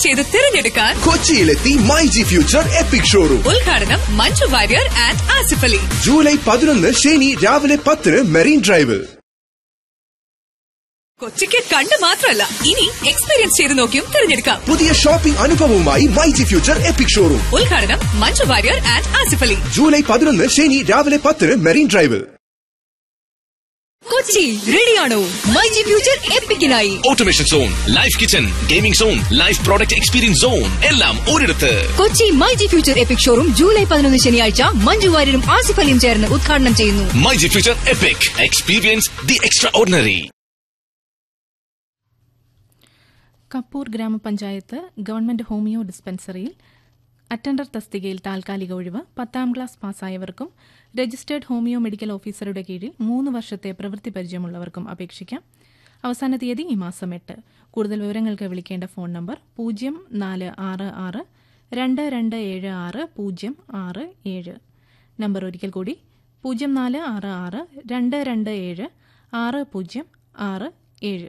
ചെയ്ത് തിരഞ്ഞെടുക്കാൻ കൊച്ചിയിലെത്തി my G future epic showroom ഉദ്ഘാടനം മഞ്ജു വാര്യർ ആൻഡ് ആസിഫ് അലി ജൂലൈ പതിനൊന്ന് ശനി രാവിലെ പത്തിന് മെറീൻ ഡ്രൈവിൽ കൊച്ചിക്ക് കണ്ടു മാത്രമല്ല ഇനി എക്സ്പീരിയൻസ് ചെയ്ത് നോക്കിയും തിരഞ്ഞെടുക്കാം പുതിയ ഷോപ്പിംഗ് അനുഭവവുമായി my G future epic showroom ഉദ്ഘാടനം മഞ്ജു വാര്യർ ആൻഡ് ആസിഫ് അലി ജൂലൈ പതിനൊന്ന് ശനി രാവിലെ പത്തിന് മെറീൻ ഡ്രൈവിൽ കൊച്ചി റെഡിയാണോ മൈ ജി ഫ്യൂച്ചർ എപ്പിക്കിനായി automation zone life kitchen gaming zone life product experience zone എല്ലാം ഒരിടത്ത് Kochi my G future epic showroom July പതിനൊന്ന് ശനിയാഴ്ച മഞ്ജു വാര്യരും ആസിഫ് അലിയും ചേർന്ന് ഉദ്ഘാടനം ചെയ്യുന്നു my G future epic experience the extraordinary Kappur ഗ്രാമപഞ്ചായത്ത് ഗവൺമെന്റ് ഹോമിയോ ഡിസ്പെൻസറിയിൽ അറ്റൻഡർ തസ്തികയിൽ താൽക്കാലിക ഒഴിവ് പത്താം ക്ലാസ് പാസ്സായവർക്കും രജിസ്റ്റേർഡ് ഹോമിയോ മെഡിക്കൽ ഓഫീസറുടെ കീഴിൽ മൂന്ന് വർഷത്തെ പ്രവൃത്തി പരിചയമുള്ളവർക്കും അപേക്ഷിക്കാം അവസാന തീയതി ഈ മാസം എട്ട് കൂടുതൽ വിവരങ്ങൾക്ക് വിളിക്കേണ്ട ഫോൺ നമ്പർ പൂജ്യം നാല് ആറ് ആറ് രണ്ട് രണ്ട് ഏഴ് ആറ് പൂജ്യം ആറ് ഏഴ് നമ്പർ ഒരിക്കൽ കൂടി പൂജ്യം നാല് ആറ് ആറ് രണ്ട് രണ്ട് ഏഴ് ആറ് പൂജ്യം ആറ് ഏഴ്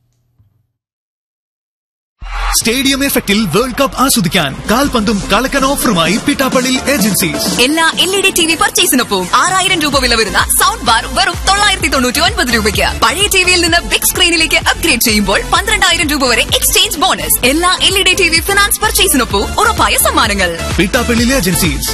സ്റ്റേഡിയം എഫക്റ്റിൽ വേൾഡ് കപ്പ് ആസ്വദിക്കാൻ കാൽപന്തും കളക്കൻ ഓഫറുമായി പിട്ടാപ്പള്ളി ഏജൻസീസ് എല്ലാ L E D T V പർച്ചേസിനൊപ്പം ആറായിരം രൂപ വില വരുന്ന സൗണ്ട് ബാർ വെറും തൊള്ളായിരത്തി തൊണ്ണൂറ്റി ഒൻപത് രൂപയ്ക്ക് പഴയ ടിവിയിൽ നിന്ന് ബിഗ് സ്ക്രീനിലേക്ക് അപ്ഗ്രേഡ് ചെയ്യുമ്പോൾ പന്ത്രണ്ടായിരം രൂപ വരെ എക്സ്ചേഞ്ച് ബോണസ് എല്ലാ L E D T V finance പർച്ചേസിനൊപ്പം ഉറപ്പായ സമ്മാനങ്ങൾ പിട്ടാപ്പള്ളി ഏജൻസീസ്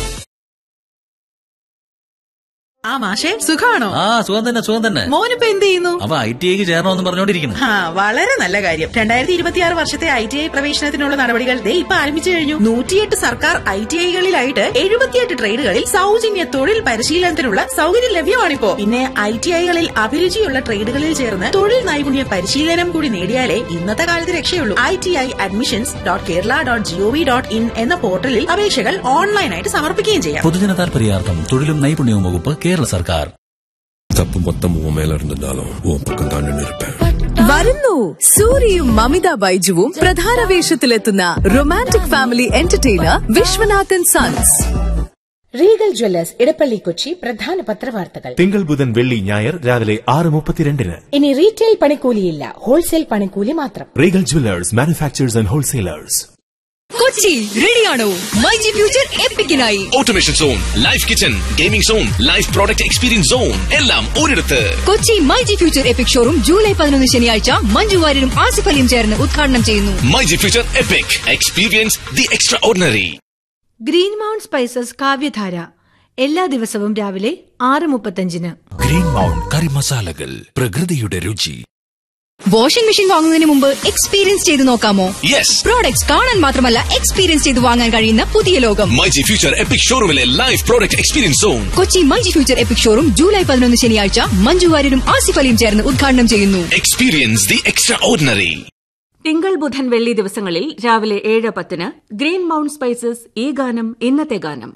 ആ മാഷെ സുഖാണോ ആ സുഖം തന്നെ സുഖം തന്നെ മോനിപ്പോ എന്ത് ചെയ്യുന്നു അവ ഐ ടി ഐക്ക് ചേരണമെന്ന് പറഞ്ഞോണ്ടിരിക്കുന്നു ആ വളരെ നല്ല കാര്യം രണ്ടായിരത്തി ഇരുപത്തിയാറ് വർഷത്തെ ഐ ടി ഐ പ്രവേശനത്തിനുള്ള നടപടികൾ ദേ ഇപ്പൊ ആരംഭിച്ചു കഴിഞ്ഞു നൂറ്റിയെട്ട് സർക്കാർ ഐ ടി ഐകളിലായിട്ട് എഴുപത്തിയെട്ട് ട്രേഡുകളിൽ സൗജന്യ തൊഴിൽ പരിശീലനത്തിനുള്ള സൗകര്യം ലഭ്യമാണിപ്പോ പിന്നെ ഐ ടി ഐകളിൽ അഭിരുചിയുള്ള ട്രേഡുകളിൽ ചേർന്ന് തൊഴിൽ നൈപുണ്യ പരിശീലനം കൂടി നേടിയാലേ ഇന്നത്തെ കാലത്ത് രക്ഷയുള്ളൂ I T I admissions dot Kerala dot gov dot in എന്ന പോർട്ടലിൽ അപേക്ഷകൾ ഓൺലൈനായിട്ട് സമർപ്പിക്കുകയും ചെയ്യാം പൊതുജന താൽപര്യാർത്ഥം തൊഴിലും നൈപുണ്യവും വകുപ്പ് കേരള സർക്കാർ தப்பு மொத்தம் உன் மேல இருந்திருந்தாலும் உன் பக்கம் தான் நின்று இருப்பேன் വരുന്നു സൂര്യയും മമിത ബൈജുവും പ്രധാന വേഷത്തിലെത്തുന്ന romantic family entertainer Viswanathan sons regal jewellers Edappally Kochi പ്രധാന പത്രവാർത്തകൾ തിങ്കൾ ബുധൻ വെള്ളി ഞായർ രാവിലെ ആറ് മുപ്പത്തിരണ്ടിന് ഇനി റീറ്റെയിൽ പണിക്കൂലിയില്ല ഹോൾസെയിൽ പണിക്കൂലി മാത്രം regal jewellers manufacturers and wholesalers Kochi റെഡിയാണോ മൈ ജി ഫ്യൂച്ചർ എപ്പിക്കിനായി automation zone life kitchen gaming zone life product experience zone എല്ലാം ഒരിടത്ത് Kochi my G future epic showroom July പതിനൊന്ന് ശനിയാഴ്ച മഞ്ജു വാര്യരും ആസിഫ് അലിയും ചേർന്ന് ഉദ്ഘാടനം ചെയ്യുന്നു my G future epic experience the extraordinary green mount spices Kavyadhara എല്ലാ ദിവസവും രാവിലെ ആറ് മുപ്പത്തഞ്ചിന് ഗ്രീൻ മൗണ്ട് കറി മസാലകൾ പ്രകൃതിയുടെ രുചി വാഷിംഗ് മെഷീൻ വാങ്ങുന്നതിന് മുമ്പ് എക്സ്പീരിയൻസ് ചെയ്ത് നോക്കാമോ യെസ് പ്രോഡക്ട്സ് കാണാൻ മാത്രമല്ല എക്സ്പീരിയൻസ് ചെയ്ത് വാങ്ങാൻ കഴിയുന്ന പുതിയ ലോകം മൈ ജി ഫ്യൂച്ചർ എപ്പിക് ഷോറൂമിലെ life product experience zone Kochi my G future epic showroom July പതിനൊന്ന് ശനിയാഴ്ച മഞ്ജു വാര്യരും ആസിഫ് അലിയും ചേർന്ന് ഉദ്ഘാടനം ചെയ്യുന്നു എക്സ്പീരിയൻസ് ദി എക്സ്ട്രാ ഓർഡിനറി തിങ്കൾ ബുധൻ വെള്ളി ദിവസങ്ങളിൽ രാവിലെ ഏഴ് പത്തിന് ഗ്രീൻ മൗണ്ട് സ്പൈസസ് ഈ ഗാനം ഇന്നത്തെ ഗാനം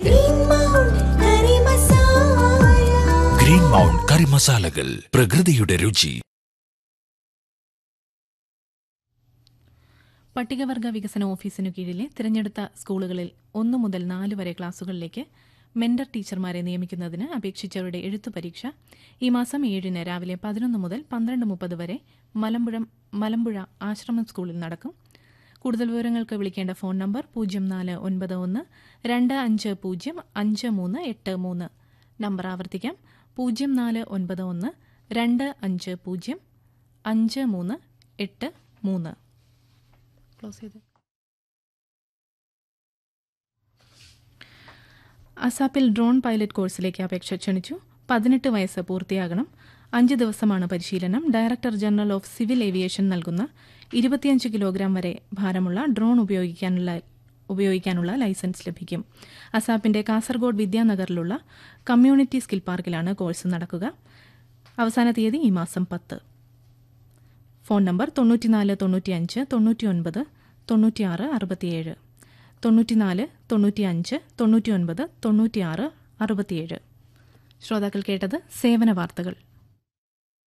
ഗ്രീൻ മൗണ്ട് കറി മസാലകൾ പ്രകൃതിയുടെ രുചി പട്ടികവർഗ വികസന ഓഫീസിനു കീഴിലെ തിരഞ്ഞെടുത്ത സ്കൂളുകളിൽ ഒന്നു മുതൽ നാല് വരെ ക്ലാസുകളിലേക്ക് മെന്റർ ടീച്ചർമാരെ നിയമിക്കുന്നതിന് അപേക്ഷിച്ചവരുടെ എഴുത്തു പരീക്ഷ ഈ മാസം ഏഴിന് രാവിലെ പതിനൊന്ന് മുതൽ പന്ത്രണ്ട് മുപ്പത് വരെ മലമ്പുഴ മലമ്പുഴ ആശ്രമം സ്കൂളിൽ നടക്കും കൂടുതൽ വിവരങ്ങൾക്ക് വിളിക്കേണ്ട ഫോൺ നമ്പർ പൂജ്യം നാല് ഒൻപത് ഒന്ന് രണ്ട് അഞ്ച് പൂജ്യം അഞ്ച് മൂന്ന് എട്ട് മൂന്ന് നമ്പർ ആവർത്തിക്കാം പൂജ്യം നാല് ഒൻപത് ഒന്ന് രണ്ട് അഞ്ച് പൂജ്യം അഞ്ച് മൂന്ന് എട്ട് മൂന്ന് ക്ലോസ് ചെയ്ത് അസാപ്പിൽ ഡ്രോൺ പൈലറ്റ് കോഴ്സിലേക്ക് അപേക്ഷ ക്ഷണിച്ചു പതിനെട്ട് വയസ്സ് പൂർത്തിയാകണം അഞ്ച് ദിവസമാണ് പരിശീലനം director general of civil aviation നൽകുന്ന ഇരുപത്തിയഞ്ച് കിലോഗ്രാം വരെ ഭാരമുള്ള ഡ്രോൺ ഉപയോഗിക്കാനുള്ള ഉപയോഗിക്കാനുള്ള ലൈസൻസ് ലഭിക്കും അസാപ്പിന്റെ കാസർഗോഡ് വിദ്യാനഗറിലുള്ള കമ്മ്യൂണിറ്റി സ്കിൽ പാർക്കിലാണ് കോഴ്സ് നടക്കുക അവസാന തീയതി ഈ മാസം പത്ത് ഫോൺ നമ്പർ തൊണ്ണൂറ്റിനാല് തൊണ്ണൂറ്റിയഞ്ച് തൊണ്ണൂറ്റിയൊൻപത് തൊണ്ണൂറ്റിയാറ് അറുപത്തിയേഴ് തൊണ്ണൂറ്റിനാല് തൊണ്ണൂറ്റിയഞ്ച് തൊണ്ണൂറ്റിയൊൻപത് തൊണ്ണൂറ്റിയാറ് അറുപത്തിയേഴ് ശ്രോതാക്കൾ കേട്ടത് സേവന വാർത്തകൾ